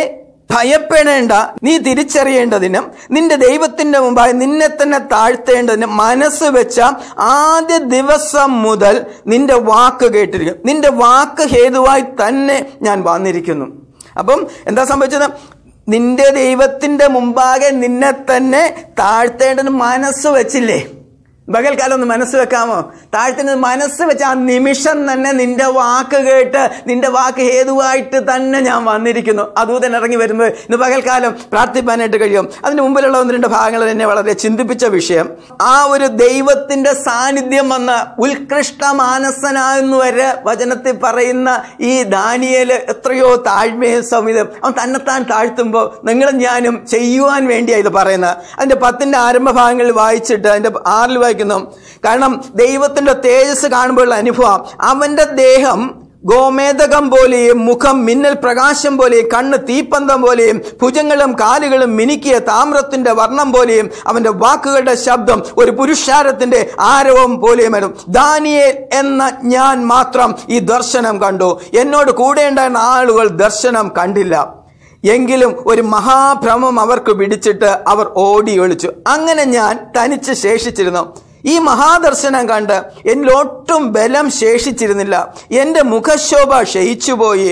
ഭയപ്പെടേണ്ട നീ തിരിച്ചറിയേണ്ടതിനും നിന്റെ ദൈവത്തിന്റെ മുമ്പായി നിന്നെ തന്നെ താഴ്ത്തേണ്ടതിനും മനസ്സ് വെച്ച ആദ്യ ദിവസം മുതൽ നിന്റെ വാക്ക് കേട്ടിരിക്കും നിന്റെ വാക്ക് ഹേതുവായി തന്നെ ഞാൻ വന്നിരിക്കുന്നു അപ്പം എന്താ സംഭവിച്ചത് നിന്റെ ദൈവത്തിന്റെ മുമ്പാകെ നിന്നെ തന്നെ താഴ്ത്തേണ്ടതിന് മനസ്സ് വെച്ചില്ലേ പകൽക്കാലം ഒന്ന് മനസ്സ് വെക്കാമോ താഴ്ത്തുന്നത് മനസ്സ് വെച്ച് ആ നിമിഷം തന്നെ നിന്റെ വാക്ക് കേട്ട് നിന്റെ വാക്ക് ഹേതുവായിട്ട് തന്നെ ഞാൻ വന്നിരിക്കുന്നു അതുതന്നെ ഇറങ്ങി വരുമ്പോൾ ഇന്ന് പകൽക്കാലം പ്രാർത്ഥിപ്പാനായിട്ട് കഴിയും അതിന് മുമ്പിലുള്ള ഒന്ന് രണ്ട് ഭാഗങ്ങൾ എന്നെ വളരെ ചിന്തിപ്പിച്ച വിഷയം ആ ഒരു ദൈവത്തിന്റെ സാന്നിധ്യം വന്ന ഉത്കൃഷ്ട മാനസനാകുന്നു വരെ വചനത്തിൽ പറയുന്ന ഈ ദാനിയേല് എത്രയോ താഴ്മയും സൗമ്യതയും അവൻ തന്നെത്താൻ താഴ്ത്തുമ്പോൾ നിങ്ങളും ഞാനും ചെയ്യുവാൻ വേണ്ടിയാണ് ഇത് പറയുന്നത് അതിന്റെ പത്തിന്റെ ആരംഭ ഭാഗങ്ങളിൽ വായിച്ചിട്ട് അതിന്റെ ആറിൽ വായിക്കുന്നു കാരണം ദൈവത്തിന്റെ തേജസ് കാണുമ്പോഴുള്ള അനുഭവം അവന്റെ ദേഹം ഗോമേതകം പോലെയും മുഖം മിന്നൽ പ്രകാശം പോലെയും കണ്ണ് തീപ്പന്തം പോലെയും ഭുജങ്ങളും കാലുകളും മിനുക്കിയ താമ്രത്തിന്റെ വർണ്ണം പോലെയും അവന്റെ വാക്കുകളുടെ ശബ്ദം ഒരു പുരുഷാരത്തിന്റെ ആരവം പോലെയുമായിരുന്നു ദാനിയേൽ എന്ന ഞാൻ മാത്രം ഈ ദർശനം കണ്ടു എന്നോട് കൂടെ ഉണ്ടായിരുന്ന ആളുകൾ ദർശനം കണ്ടില്ല എങ്കിലും ഒരു മഹാഭ്രമം അവർക്ക് പിടിച്ചിട്ട് അവർ ഓടി ഒളിച്ചു അങ്ങനെ ഞാൻ തനിച്ച് ശേഷിച്ചിരുന്നു ഈ മഹാദർശനം കണ്ട് എന്നിലൊട്ടും ബലം ശേഷിച്ചിരുന്നില്ല എൻ്റെ മുഖശോഭ ക്ഷയിച്ചുപോയി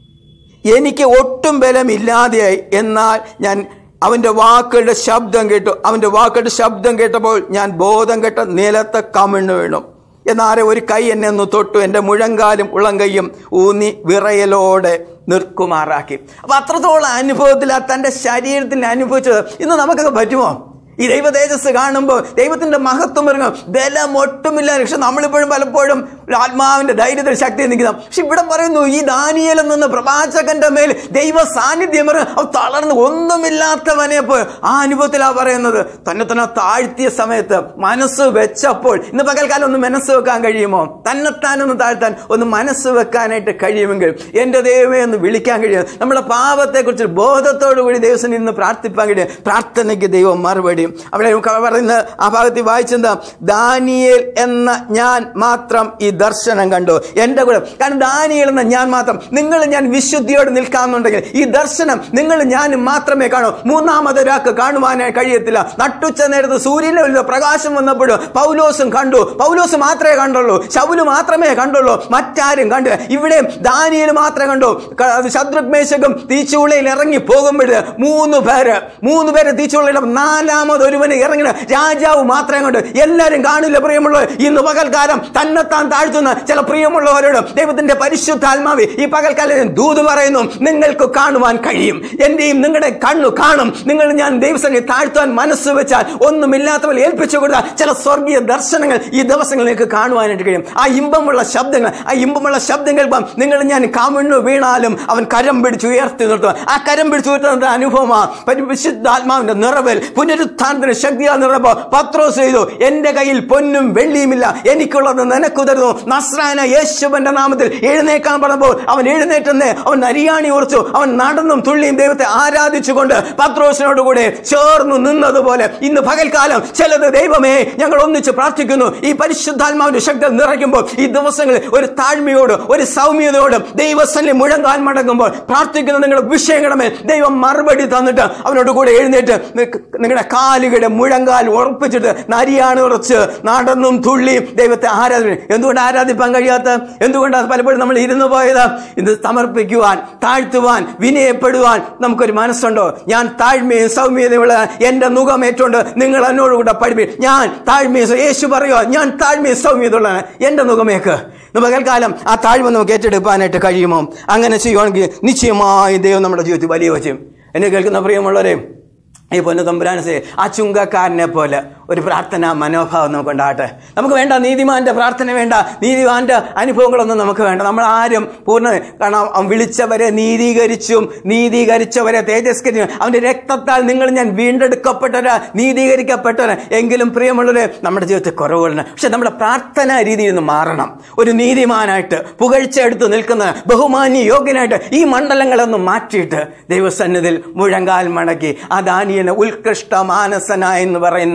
എനിക്ക് ഒട്ടും ബലമില്ലാതെയായി എന്നാൽ ഞാൻ അവന്റെ വാക്കുകളുടെ ശബ്ദം കേട്ടു അവന്റെ വാക്കുകളുടെ ശബ്ദം കേട്ടപ്പോൾ ഞാൻ ബോധം കെട്ട നിലത്ത് കമിഴ്ന്നു വീണു എന്നാരെ ഒരു കൈ എന്നെ ഒന്ന് തൊട്ടു എൻ്റെ മുഴങ്കാലും ഉളങ്കൈയും ഊന്നി വിറയലോടെ നിർക്കുമാറാക്കി അപ്പൊ അത്രത്തോളം അനുഭവത്തിൽ ആ തൻ്റെ ശരീരത്തിൽ അനുഭവിച്ചത് ഇന്ന് നമുക്കൊക്കെ പറ്റുമോ ഈ ദൈവ തേജസ് കാണുമ്പോൾ ദൈവത്തിന്റെ മഹത്വം ഇറങ്ങും ബലം ഒട്ടുമില്ല പക്ഷെ നമ്മളിപ്പോഴും പലപ്പോഴും ഒരു ആത്മാവിന്റെ ധൈര്യത്തിൽ ശക്തി നിൽക്കുന്ന പക്ഷെ ഇവിടെ പറയുന്നു ഈ ദാനിയേലിൽ നിന്ന് പ്രവാചകന്റെ മേൽ ദൈവ സാന്നിധ്യം ഇറങ്ങും അവ തളർന്ന് ഒന്നുമില്ലാത്തവനെ പോയി ആ അനുഭവത്തിലാ പറയുന്നത് തന്നെ തന്നെ താഴ്ത്തിയ സമയത്ത് മനസ്സ് വെച്ചപ്പോൾ ഇന്ന് പകൽക്കാലം ഒന്ന് മനസ്സ് വെക്കാൻ കഴിയുമോ തന്നെത്താനൊന്ന് താഴ്ത്താൻ ഒന്ന് മനസ്സ് വെക്കാനായിട്ട് കഴിയുമെങ്കിൽ എന്റെ ദൈവമേ എന്ന് വിളിക്കാൻ കഴിയും നമ്മുടെ പാപത്തെക്കുറിച്ച് ബോധത്തോടു കൂടി ദൈവം ഇന്ന് പ്രാർത്ഥിപ്പാൻ കഴിയും പ്രാർത്ഥനയ്ക്ക് ദൈവം മറുപടി അവിടെ പറയുന്ന ആ ഭാഗത്തിൽ വായിച്ചെന്താ ദാനിയേൽ എന്ന ഞാൻ മാത്രം ഈ ദർശനം കണ്ടു എന്റെ കൂടെ കാരണം ദാനിയേൽ എന്ന ഞാൻ മാത്രം നിങ്ങൾ ഞാൻ വിശുദ്ധിയോട് നിൽക്കാമെന്നുണ്ടെങ്കിൽ ഈ ദർശനം നിങ്ങൾ ഞാനും മാത്രമേ കാണൂ മൂന്നാമതൊരാൾക്ക് കാണുവാനായി കഴിയത്തില്ല നട്ടുച്ച നേരത്ത് സൂര്യനെ വലിയ പ്രകാശം വന്നപ്പോൾ പൗലോസും കണ്ടു പൗലോസ് മാത്രമേ കണ്ടുള്ളൂ ശൗല് മാത്രമേ കണ്ടുള്ളൂ മറ്റാരും കണ്ടു ഇവിടെ ദാനിയേൽ മാത്രമേ കണ്ടു ശത്രുഘ്മേശകം തീച്ചുളയിൽ ഇറങ്ങി പോകുമ്പോൾ മൂന്ന് പേര് മൂന്ന് പേര് തീച്ചുളയിൽ നാലാമത് ഒരുവന് ഇറങ്ങിന രാജാവ് മാത്രമേ കണ്ടു എല്ലാവരും കാണില്ല പ്രിയമുള്ളവർ ഇന്ന് പകൽക്കാലം തന്നെത്താൻ താഴ്ത്തുന്ന ചില പ്രിയമുള്ളവരോട് ദൈവത്തിന്റെ പരിശുദ്ധാത്മാവി ഈ പകൽക്കാലം ദൂത് പറയുന്നു നിങ്ങൾക്ക് കാണുവാൻ കഴിയും എന്റെയും നിങ്ങളുടെ കണ്ണു കാണും നിങ്ങൾ ഞാൻ ദൈവസംഗി താഴ്ത്താൻ മനസ്സ് വെച്ചാൽ ഒന്നുമില്ലാത്തവർ ഏൽപ്പിച്ചു കൊടുത്താൽ ചില സ്വർഗീയ ദർശനങ്ങൾ ഈ ദിവസങ്ങളിൽ നിങ്ങൾക്ക് കാണുവാനായിട്ട് കഴിയും ആ ഇമ്പമുള്ള ശബ്ദങ്ങൾ ആ ഇമ്പമുള്ള ശബ്ദം കേൾപ്പാം നിങ്ങൾ ഞാൻ കാമണ്ണു വീണാലും അവൻ കരം പിടിച്ച് ഉയർത്തി നിർത്തുക ആ കരം പിടിച്ച് ഉയർത്തുന്ന അനുഭവമാ പരിശുദ്ധാത്മാവിന്റെ നിറവൽ പുനരുത്ഥാനത്തിന് ശക്തിയാൽ നിറപ്പോ പത്രോസ് ചെയ്തു എന്റെ കയ്യിൽ പൊന്നും വെള്ളിയുമില്ല എനിക്കുള്ളത് നിനക്ക് തരുന്നു നസ്രാന യേശുവന്റെ നാമത്തിൽ എഴുന്നേക്കാൻ പറഞ്ഞപ്പോൾ അവൻ എഴുന്നേറ്റെന്ന് അവൻ നരിയാണി ഉറച്ചു അവൻ നടന്നും തുള്ളിയും ദൈവത്തെ ആരാധിച്ചുകൊണ്ട് പത്രോസിനോട് കൂടെ ചേർന്നു നിന്നതുപോലെ ഇന്ന് പകൽക്കാലം ചിലത് ദൈവമേ ഞങ്ങൾ ഒന്നിച്ച് പ്രാർത്ഥിക്കുന്നു ഈ പരിശുദ്ധാത്മാവിന്റെ ശക്തി നിറയ്ക്കുമ്പോൾ ഈ ദിവസങ്ങളിൽ ഒരു താഴ്മയോട് ഒരു സൗമ്യതയോട് ദൈവസന്നെ മുഴങ്ങാൻ മടങ്ങുമ്പോൾ പ്രാർത്ഥിക്കുന്ന നിങ്ങളുടെ വിഷയങ്ങളുടെ ദൈവം മറുപടി തന്നിട്ട് അവനോട് കൂടെ എഴുന്നേറ്റ് നിങ്ങളുടെ കാലുകളുടെ മുഴങ്കാൽ ഉറപ്പിച്ചിട്ട് നരിയാണ് ഉറച്ച് നടന്നും തുള്ളിയും ദൈവത്തെ ആരാധന എന്തുകൊണ്ട് ആരാധിപ്പാൻ കഴിയാത്ത എന്തുകൊണ്ടാണ് പലപ്പോഴും നമ്മൾ ഇരുന്നു പോയത് ഇത് സമർപ്പിക്കുവാൻ താഴ്ത്തുവാൻ വിനയപ്പെടുവാൻ നമുക്കൊരു മനസ്സുണ്ടോ ഞാൻ താഴ്മയും സൗമ്യതയുള്ള എന്റെ മുഖം ഏറ്റുകൊണ്ട് നിങ്ങൾ എന്നോടുകൂടെ പഠിപ്പി ഞാൻ താഴ്മയും യേശു പറയുക ഞാൻ താഴ്മയും സൗമ്യതയുള്ള എന്റെ മുഖമേക്ക് പകൽക്കാലം ആ താഴ്മ നമുക്ക് ഏറ്റെടുക്കാനായിട്ട് കഴിയുമോ അങ്ങനെ ചെയ്യുവാണെങ്കിൽ നിശ്ചയമായി ദൈവം നമ്മുടെ ജീവിതത്തിൽ വലിയ വച്ചും എന്നെ കേൾക്കുന്ന പ്രിയമുള്ളവരെ ഈ പൊന്നു തമ്പുരാനസേ ആ ചുങ്കക്കാരനെ പോലെ ഒരു പ്രാർത്ഥന മനോഭാവം നമുക്ക് ഉണ്ടാകട്ടെ നമുക്ക് വേണ്ട നീതിമാന്റെ പ്രാർത്ഥന വേണ്ട നീതിമാന്റെ അനുഭവങ്ങളൊന്നും നമുക്ക് വേണ്ട നമ്മൾ ആരും പൂർണ്ണ കാരണം അവൻ വിളിച്ചവരെ നീതീകരിച്ചും നീതീകരിച്ചവരെ തേജസ്കരിച്ചു അവന്റെ രക്തത്താൽ നിങ്ങൾ ഞാൻ വീണ്ടെടുക്കപ്പെട്ടവരാ നീതീകരിക്കപ്പെട്ടവരാ എങ്കിലും പ്രിയമുള്ളവരെ നമ്മുടെ ജീവിതത്തിൽ കുറവുകളുണ്ട് പക്ഷെ നമ്മുടെ പ്രാർത്ഥന രീതിയിൽ നിന്ന് മാറണം ഒരു നീതിമാനായിട്ട് പുകഴ്ച എടുത്ത് നിൽക്കുന്ന ബഹുമാന്യ യോഗ്യനായിട്ട് ഈ മണ്ഡലങ്ങളൊന്നും മാറ്റിയിട്ട് ദൈവസന്നിധിയിൽ മുഴങ്കാൽ മടക്കി ആ ദാനിയന് ഉത്കൃഷ്ട മാനസന എന്ന് പറയുന്ന ആ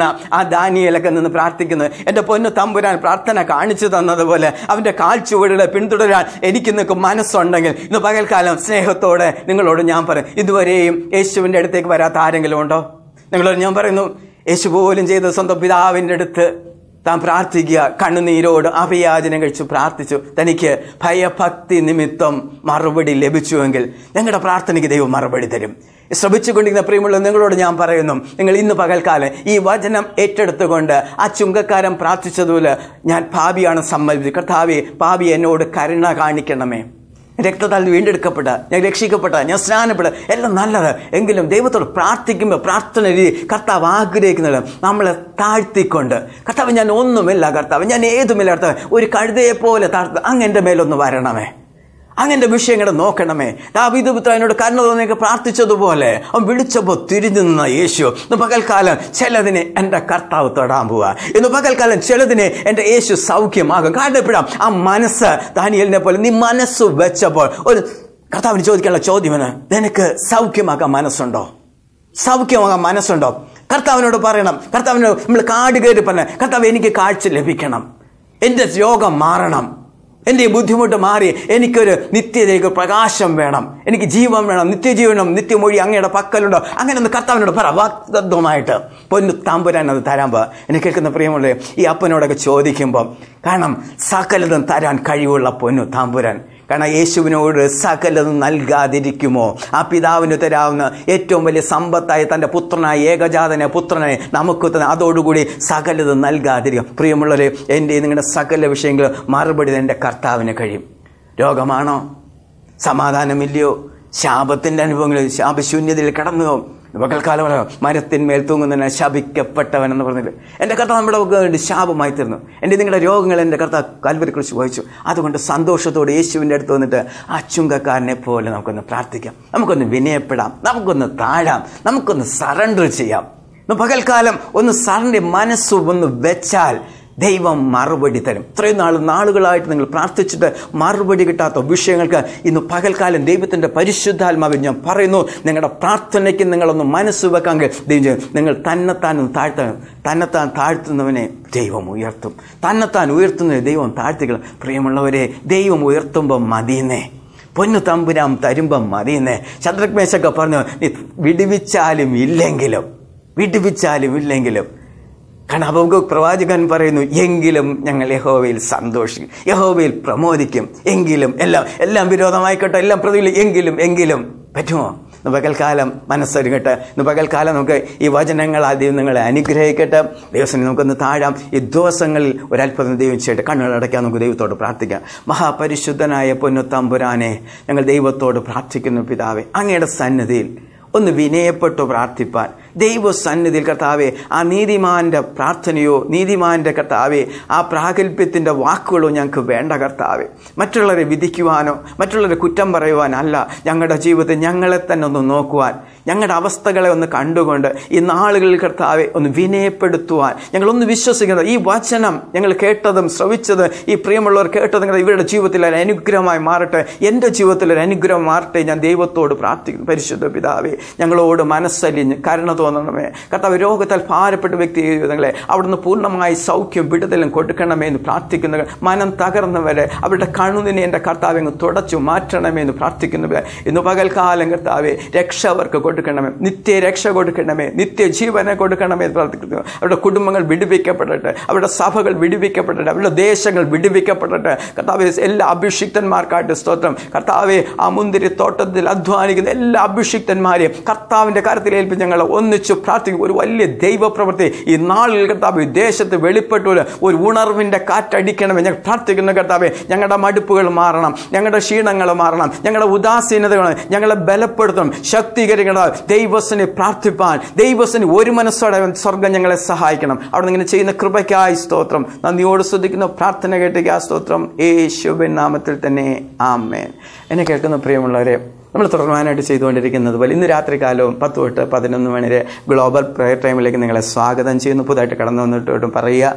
ദാനിയലൊക്കെ നിന്ന് പ്രാർത്ഥിക്കുന്നത് എൻ്റെ പൊന്നു തമ്പുരാൻ പ്രാർത്ഥന കാണിച്ചു തന്നതുപോലെ അവൻ്റെ കാൽച്ചുവടുകളെ പിന്തുടരാൻ എനിക്ക് നിങ്ങൾക്ക് മനസ്സുണ്ടെങ്കിൽ ഇന്ന് പകൽക്കാലം സ്നേഹത്തോടെ നിങ്ങളോട് ഞാൻ പറയും ഇതുവരെയും യേശുവിൻ്റെ അടുത്തേക്ക് വരാത്ത ആരെങ്കിലും ഉണ്ടോ നിങ്ങളോട് ഞാൻ പറയുന്നു യേശു പോലും ചെയ്ത സ്വന്തം പിതാവിൻ്റെ അടുത്ത് താൻ പ്രാർത്ഥിക്കുക കണ്ണുനീരോട് അഭിയാചനം കഴിച്ചു പ്രാർത്ഥിച്ചു തനിക്ക് ഭയഭക്തി നിമിത്തം മറുപടി ലഭിച്ചുവെങ്കിൽ ഞങ്ങളുടെ പ്രാർത്ഥനയ്ക്ക് ദൈവം മറുപടി തരും ശ്രമിച്ചുകൊണ്ടിരിക്കുന്ന പ്രിയമുള്ള നിങ്ങളോട് ഞാൻ പറയുന്നു നിങ്ങൾ ഇന്ന് പകൽക്കാലം ഈ വചനം ഏറ്റെടുത്തുകൊണ്ട് ആ ചുങ്കക്കാരൻ പ്രാർത്ഥിച്ചതുപോലെ ഞാൻ ഭാവിയാണ് സമ്മതിച്ചു കർത്താവെ ഭാവി എന്നോട് കരുണ കാണിക്കണമേ രക്തത്താൽ വീണ്ടെടുക്കപ്പെട്ട ഞാൻ രക്ഷിക്കപ്പെട്ട ഞാൻ സ്നാനപ്പെട്ട എല്ലാം നല്ലത് എങ്കിലും ദൈവത്തോട് പ്രാർത്ഥിക്കുമ്പോൾ പ്രാർത്ഥന രീതി കർത്താവ് ആഗ്രഹിക്കുന്നത് നമ്മളെ താഴ്ത്തിക്കൊണ്ട് കർത്താവ് ഞാൻ ഒന്നുമില്ല കർത്താവ് ഞാൻ ഏതുമില്ല കർത്താവ് ഒരു കഴുതയെ പോലെ താഴ്ത്ത അങ്ങ് എൻ്റെ മേലൊന്ന് വരണമേ അങ്ങന്റെ വിഷയങ്ങളെ നോക്കണമേ ദാവീദ് പുത്രനോട് കരുണ തോന്നിയൊക്കെ പ്രാർത്ഥിച്ചതുപോലെ അവൻ വിളിച്ചപ്പോൾ തിരിഞ്ഞു നിന്ന യേശു ഇന്ന് പകൽക്കാലം ചിലതിനെ എൻ്റെ കർത്താവ് തൊടാൻ പോവുക ഇന്ന് പകൽക്കാലം ചിലതിനെ എൻ്റെ യേശു സൗഖ്യമാകും കാരണം എപ്പോഴാം ആ മനസ്സ് ദാനിയലിനെ പോലെ നീ മനസ്സ് വെച്ചപ്പോൾ ഒരു കർത്താവിന് ചോദിക്കാനുള്ള ചോദ്യമാണ് നിനക്ക് സൗഖ്യമാക്കാൻ മനസ്സുണ്ടോ സൗഖ്യമാകാൻ മനസ്സുണ്ടോ കർത്താവിനോട് പറയണം കർത്താവിനോട് നമ്മൾ കാട് കയറി പറഞ്ഞ കർത്താവ് എനിക്ക് കാഴ്ച ലഭിക്കണം എൻ്റെ രോഗം മാറണം എൻ്റെ ഈ ബുദ്ധിമുട്ട് മാറി എനിക്കൊരു നിത്യതയ്ക്ക് പ്രകാശം വേണം എനിക്ക് ജീവൻ വേണം നിത്യജീവനം നിത്യമൊഴി അങ്ങയുടെ പക്കലുണ്ടോ അങ്ങനെ ഒന്ന് കർത്താവിനോട് പറ വാക്തത്വമായിട്ട് പൊന്നു താമ്പുരാൻ അത് തരാൻ പോ എന്നെ കേൾക്കുന്ന പ്രിയമുള്ള ഈ അപ്പനോടൊക്കെ ചോദിക്കുമ്പോൾ കാരണം സകലതും തരാൻ കഴിവുള്ള പൊന്നു താമ്പുരാൻ കാരണം യേശുവിനോട് സകലതും നൽകാതിരിക്കുമോ ആ പിതാവിന് തരാവുന്ന ഏറ്റവും വലിയ സമ്പത്തായ തൻ്റെ പുത്രനായ ഏകജാതനെ പുത്രനെ നമുക്ക് തന്നെ അതോടുകൂടി സകലതും നൽകാതിരിക്കും പ്രിയമുള്ളവരെ എൻ്റെ നിങ്ങളുടെ സകല വിഷയങ്ങൾ മറുപടി എൻ്റെ കർത്താവിന് കഴിയും രോഗമാണോ സമാധാനമില്ലയോ ശാപത്തിൻ്റെ അനുഭവങ്ങൾ ശാപശൂന്യതയിൽ കടന്നു പകൽക്കാലം മരത്തിന്മേൽ തൂങ്ങുന്നതിന് ശപിക്കപ്പെട്ടവൻ എന്ന് പറഞ്ഞില്ല എൻ്റെ കർത്താവ് നമ്മുടെ വേണ്ടി ശാപമായി തീർന്നു എൻ്റെ നിങ്ങളുടെ രോഗങ്ങൾ എൻ്റെ കർത്താവ് കാൽവരി കുറിച്ച് വഹിച്ചു അതുകൊണ്ട് സന്തോഷത്തോടെ യേശുവിൻ്റെ അടുത്ത് വന്നിട്ട് ആ ചുങ്കക്കാരനെ പോലെ നമുക്കൊന്ന് പ്രാർത്ഥിക്കാം നമുക്കൊന്ന് വിനയപ്പെടാം നമുക്കൊന്ന് താഴാം നമുക്കൊന്ന് സറണ്ടർ ചെയ്യാം ഇന്ന് പകൽക്കാലം ഒന്ന് സറണ്ടർ മനസ്സ് ഒന്ന് വെച്ചാൽ ദൈവം മറുപടി തരും ഇത്രയും നാൾ നാളുകളായിട്ട് നിങ്ങൾ പ്രാർത്ഥിച്ചിട്ട് മറുപടി കിട്ടാത്ത വിഷയങ്ങൾക്ക് ഇന്ന് പകൽക്കാലം ദൈവത്തിൻ്റെ പരിശുദ്ധാത്മാവിൽ ഞാൻ പറയുന്നു നിങ്ങളുടെ പ്രാർത്ഥനയ്ക്ക് നിങ്ങളൊന്ന് മനസ്സ് വെക്കാമെങ്കിൽ ദൈവം ചെയ്യും നിങ്ങൾ തന്നെത്താൻ ഒന്ന് താഴ്ത്ത തന്നെത്താൻ താഴ്ത്തുന്നവനെ ദൈവം ഉയർത്തും തന്നെത്താൻ ഉയർത്തുന്നവനെ ദൈവം താഴ്ത്തികൾ പ്രിയമുള്ളവരെ ദൈവം ഉയർത്തുമ്പോൾ മതിയെന്നേ പൊന്നു തമ്പുരാം തരുമ്പം മതിയെന്നേ ശത്രുഘ്മേശൊക്കെ പറഞ്ഞു നീ വിടുവിച്ചാലും ഇല്ലെങ്കിലും വിടുവിച്ചാലും ഇല്ലെങ്കിലും കാരണം അപ്പോൾ പ്രവാചകൻ പറയുന്നു എങ്കിലും ഞങ്ങൾ യഹോവയിൽ സന്തോഷിക്കും യഹോവയിൽ പ്രമോദിക്കും എങ്കിലും എല്ലാം എല്ലാം വിരോധമായിക്കോട്ടെ എല്ലാം പ്രതികൾ എങ്കിലും എങ്കിലും പറ്റുമോ ഇന്ന് പകൽക്കാലം മനസ്സൊരുങ്ങട്ടെ ഇന്ന് പകൽക്കാലം നമുക്ക് ഈ വചനങ്ങൾ ആദ്യം നിങ്ങളെ അനുഗ്രഹിക്കട്ടെ ദൈവത്തിന് നമുക്കൊന്ന് താഴാം ഈ ദിവസങ്ങളിൽ ഒരല്പതം ദൈവം ചെയ്യട്ടെ കണ്ണുകളടയ്ക്കാൻ നമുക്ക് ദൈവത്തോട് പ്രാർത്ഥിക്കാം മഹാപരിശുദ്ധനായ പൊന്നുത്തമ്പുരാനെ ഞങ്ങൾ ദൈവത്തോട് പ്രാർത്ഥിക്കുന്നു പിതാവെ അങ്ങയുടെ സന്നിധിയിൽ ഒന്ന് വിനയപ്പെട്ടു പ്രാർത്ഥിപ്പാൻ ദൈവസന്നിധിയിൽ കർത്താവെ ആ നീതിമാന്റെ പ്രാർത്ഥനയോ നീതിമാന്റെ കർത്താവെ ആ പ്രാഗൽഭ്യത്തിൻ്റെ വാക്കുകളോ ഞങ്ങൾക്ക് വേണ്ട കർത്താവെ മറ്റുള്ളവരെ വിധിക്കുവാനോ മറ്റുള്ളവരെ കുറ്റം പറയുവാനല്ല ഞങ്ങളുടെ ജീവിതത്തിൽ ഞങ്ങളെ തന്നെ ഒന്ന് നോക്കുവാൻ ഞങ്ങളുടെ അവസ്ഥകളെ ഒന്ന് കണ്ടുകൊണ്ട് ഈ നാളുകളിൽ കർത്താവെ ഒന്ന് വിനയപ്പെടുത്തുവാൻ ഞങ്ങളൊന്ന് വിശ്വസിക്കുന്നത് ഈ വചനം ഞങ്ങൾ കേട്ടതും ശ്രവിച്ചത് ഈ പ്രിയമുള്ളവർ കേട്ടതും ഇവരുടെ ജീവിതത്തിൽ ഒരു അനുഗ്രഹമായി മാറട്ടെ എൻ്റെ ജീവിതത്തിൽ ഒരു അനുഗ്രഹം മാറട്ടെ ഞാൻ ദൈവത്തോട് പ്രാർത്ഥിക്കുന്നു പരിശുദ്ധ പിതാവേ ഞങ്ങളോട് മനസ്സലിഞ്ഞ് കരുണ തോന്നണമേ കർത്താവ് രോഗത്താൽ ഭാരപ്പെട്ട വ്യക്തി ജീവിതങ്ങളെ അവിടുന്ന് പൂർണ്ണമായി സൗഖ്യം വിടുതലും കൊടുക്കണമേ എന്ന് പ്രാർത്ഥിക്കുന്നവർ മനം തകർന്നവരെ അവരുടെ കണ്ണുനിനെ എൻ്റെ കർത്താവ് അങ്ങ് തുടച്ചു മാറ്റണമേ എന്ന് പ്രാർത്ഥിക്കുന്നവരെ ഇന്ന് പകൽക്കാലം കർത്താവെ രക്ഷ അവർക്ക് കൊടുക്കണമേ നിത്യ രക്ഷ കൊടുക്കണമേ നിത്യ ജീവനെ കൊടുക്കണമേ എന്ന് പ്രാർത്ഥിക്കുന്നു അവരുടെ കുടുംബങ്ങൾ വിടുവിക്കപ്പെടട്ടെ അവരുടെ സഭകൾ വിടുവിക്കപ്പെടട്ടെ അവരുടെ ദേശങ്ങൾ വിടുവിക്കപ്പെടട്ടെ കർത്താവെ എല്ലാ അഭിഷിക്തന്മാർക്കായിട്ട് സ്തോത്രം കർത്താവെ ആ മുന്തിരി തോട്ടത്തിൽ അധ്വാനിക്കുന്ന എല്ലാ അഭിഷിക്തന്മാരെയും കർത്താവിൻ്റെ കാര്യത്തിൽ ഏൽപ്പിച്ച് ഞങ്ങൾ ഒന്നിച്ചു പ്രാർത്ഥിക്കും ഒരു വലിയ ദൈവപ്രവൃത്തി ഈ നാളിൽ കർത്താവ് ദേശത്ത് വെളിപ്പെട്ടു ഒരു ഉണർവിൻ്റെ കാറ്റടിക്കണമേ ഞങ്ങൾ പ്രാർത്ഥിക്കുന്ന കർത്താവെ ഞങ്ങളുടെ മടുപ്പുകൾ മാറണം ഞങ്ങളുടെ ക്ഷീണങ്ങൾ മാറണം ഞങ്ങളുടെ ഉദാസീനതകൾ ഞങ്ങളെ ബലപ്പെടുത്തണം ശക്തീകരിക്കണം ദൈവസിനെ പ്രാർത്ഥിപ്പാൻ ദൈവസിന് ഒരു മനസ്സോടെ സ്വർഗം ഞങ്ങളെ സഹായിക്കണം അവിടെ ഇങ്ങനെ ചെയ്യുന്ന കൃപയ്ക്കായി സ്തോത്രം നന്ദിയോട് ശ്രദ്ധിക്കുന്ന പ്രാർത്ഥന കേട്ടിക്ക് ആ സ്തോത്രം യേശുബൻ നാമത്തിൽ തന്നെ ആമേൻ എന്നെ കേൾക്കുന്ന പ്രിയമുള്ളവരെ നമ്മൾ തുടർമാനായിട്ട് ചെയ്തുകൊണ്ടിരിക്കുന്നത് പോലെ ഇന്ന് രാത്രി കാലവും പത്ത് തൊട്ട് പതിനൊന്ന് മണി വരെ ഗ്ലോബൽ പ്രയർ ടൈമിലേക്ക് നിങ്ങളെ സ്വാഗതം ചെയ്യുന്നു പുതുതായിട്ട് കടന്നു വന്നിട്ടോട്ടും പറയുക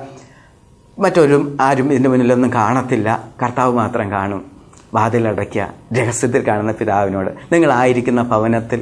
മറ്റൊരും ആരും ഇതിൻ്റെ മുന്നിലൊന്നും കാണത്തില്ല കർത്താവ് മാത്രം കാണും വാതിലടയ്ക്കുക രഹസ്യത്തിൽ കാണുന്ന പിതാവിനോട് നിങ്ങളായിരിക്കുന്ന ഭവനത്തിൽ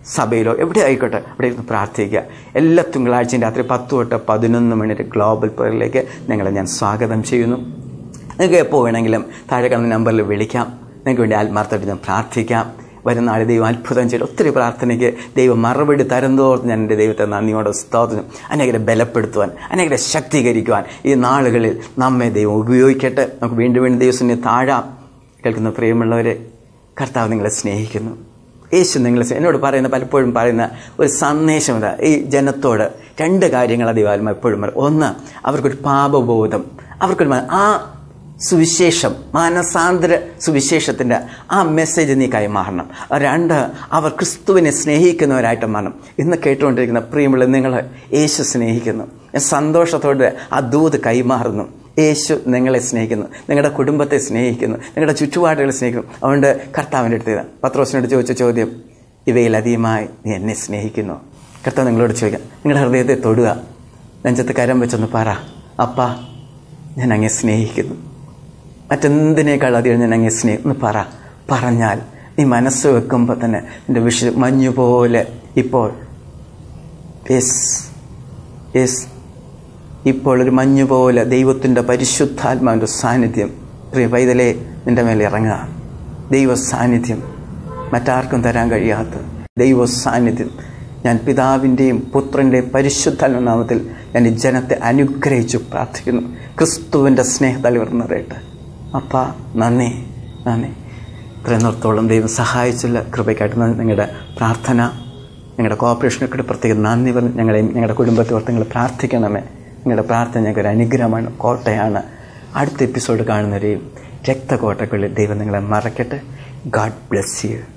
സഭയിലോ എവിടെ ആയിക്കോട്ടെ അവിടെ ഇരുന്ന് പ്രാർത്ഥിക്കുക എല്ലാ തിങ്കളാഴ്ചയും രാത്രി പത്ത് തൊട്ട് പതിനൊന്ന് മണി വരെ ഗ്ലോബൽ പ്രയറിലേക്ക് നിങ്ങളെ ഞാൻ സ്വാഗതം ചെയ്യുന്നു നിങ്ങൾക്ക് എപ്പോൾ വേണമെങ്കിലും താഴെ കാണുന്ന നമ്പറിൽ വിളിക്കാം നിങ്ങൾക്ക് വേണ്ടി ആത്മാർത്ഥമായിട്ട് ഞാൻ പ്രാർത്ഥിക്കാം വരുന്ന ആൾ ദൈവം അത്ഭുതം ചെയ്ത് ഒത്തിരി പ്രാർത്ഥനയ്ക്ക് ദൈവം മറുപടി തരുന്നതോർത്ത് ഞാൻ എൻ്റെ ദൈവത്തെ നന്ദിയോടെ സ്തോത്രം അനേകരെ ബലപ്പെടുത്തുവാൻ അനേകരെ ശക്തീകരിക്കുവാൻ ഈ നാളുകളിൽ നമ്മെ ദൈവം ഉപയോഗിക്കട്ടെ നമുക്ക് വീണ്ടും വീണ്ടും ദൈവത്തിനെ താഴാം കേൾക്കുന്ന പ്രിയമുള്ളവരെ കർത്താവ് നിങ്ങളെ സ്നേഹിക്കുന്നു യേശു നിങ്ങളെ സ്നേ- എന്നോട് പറയുന്ന പലപ്പോഴും പറയുന്ന ഒരു സന്ദേശം ഇതാ ഈ ജനത്തോട് രണ്ട് കാര്യങ്ങൾ ദൈവാത്മ എപ്പോഴും പറയും ഒന്ന് അവർക്കൊരു പാപബോധം അവർക്കൊരു മ- ആ സുവിശേഷം മാനസാന്തര സുവിശേഷത്തിൻ്റെ ആ മെസ്സേജ് നീ കൈമാറണം രണ്ട് അവർ ക്രിസ്തുവിനെ സ്നേഹിക്കുന്നവരായിട്ട് മാറണം ഇന്ന് കേട്ടുകൊണ്ടിരിക്കുന്ന പ്രിയമുള്ള നിങ്ങൾ യേശു സ്നേഹിക്കുന്നു ഞാൻ സന്തോഷത്തോടെ ആ ദൂത് കൈമാറുന്നു യേശു നിങ്ങളെ സ്നേഹിക്കുന്നു നിങ്ങളുടെ കുടുംബത്തെ സ്നേഹിക്കുന്നു നിങ്ങളുടെ ചുറ്റുപാടുകളെ സ്നേഹിക്കുന്നു അതുകൊണ്ട് കർത്താവിൻ്റെ അടുത്ത് ഇതാ പത്രോസിനോട് ചോദിച്ച ചോദ്യം ഇവയിലധികമായി നീ എന്നെ സ്നേഹിക്കുന്നു കർത്താവ് നിങ്ങളോട് ചോദിക്കാം നിങ്ങളുടെ ഹൃദയത്തെ തൊടുക നെഞ്ചത്ത് കരം വെച്ചൊന്ന് പറ അപ്പാ ഞാൻ അങ്ങെ സ്നേഹിക്കുന്നു മറ്റെന്തിനേക്കാൾ അധികം ഞാൻ അങ്ങെ സ്നേഹം ഒന്ന് പറ പറഞ്ഞാൽ നീ മനസ്സ് വെക്കുമ്പോൾ തന്നെ എൻ്റെ വിഷ മഞ്ഞു പോലെ ഇപ്പോൾ യെസ് യെസ് ഇപ്പോൾ ഒരു മഞ്ഞു പോലെ ദൈവത്തിൻ്റെ പരിശുദ്ധാത്മാവിൻ്റെ സാന്നിധ്യം പ്രിയ പൈതലേ നിന്റെ മേലെ ഇറങ്ങുക ദൈവ സാന്നിധ്യം മറ്റാർക്കും തരാൻ കഴിയാത്ത ദൈവ സാന്നിധ്യം ഞാൻ പിതാവിൻ്റെയും പുത്രൻ്റെയും പരിശുദ്ധാത്മ നാമത്തിൽ ഞാൻ ഈ ജനത്തെ അനുഗ്രഹിച്ചു പ്രാർത്ഥിക്കുന്നു ക്രിസ്തുവിൻ്റെ സ്നേഹത്താൽ നിറയട്ടെ അപ്പ നന്ദി നന്ദി ഇത്രയും നിർത്തോളം ദൈവം സഹായിച്ചുള്ള കൃപയ്ക്കായിട്ട് നന്ദി. നിങ്ങളുടെ പ്രാർത്ഥന നിങ്ങളുടെ കോപ്പറേഷനൊക്കെ പ്രത്യേകം നന്ദി പറഞ്ഞ് ഞങ്ങളെയും ഞങ്ങളുടെ കുടുംബത്തെ ഓർത്ത് നിങ്ങൾ പ്രാർത്ഥിക്കണമേ നിങ്ങളുടെ പ്രാർത്ഥന ഞങ്ങൾക്ക് ഒരു അനുഗ്രഹമാണ് കോട്ടയാണ് അടുത്ത എപ്പിസോഡ് കാണുന്നവരെയും രക്തകോട്ടക്കുള്ളിൽ ദൈവം നിങ്ങളെ മറക്കട്ടെ ഗാഡ് ബ്ലെസ് യു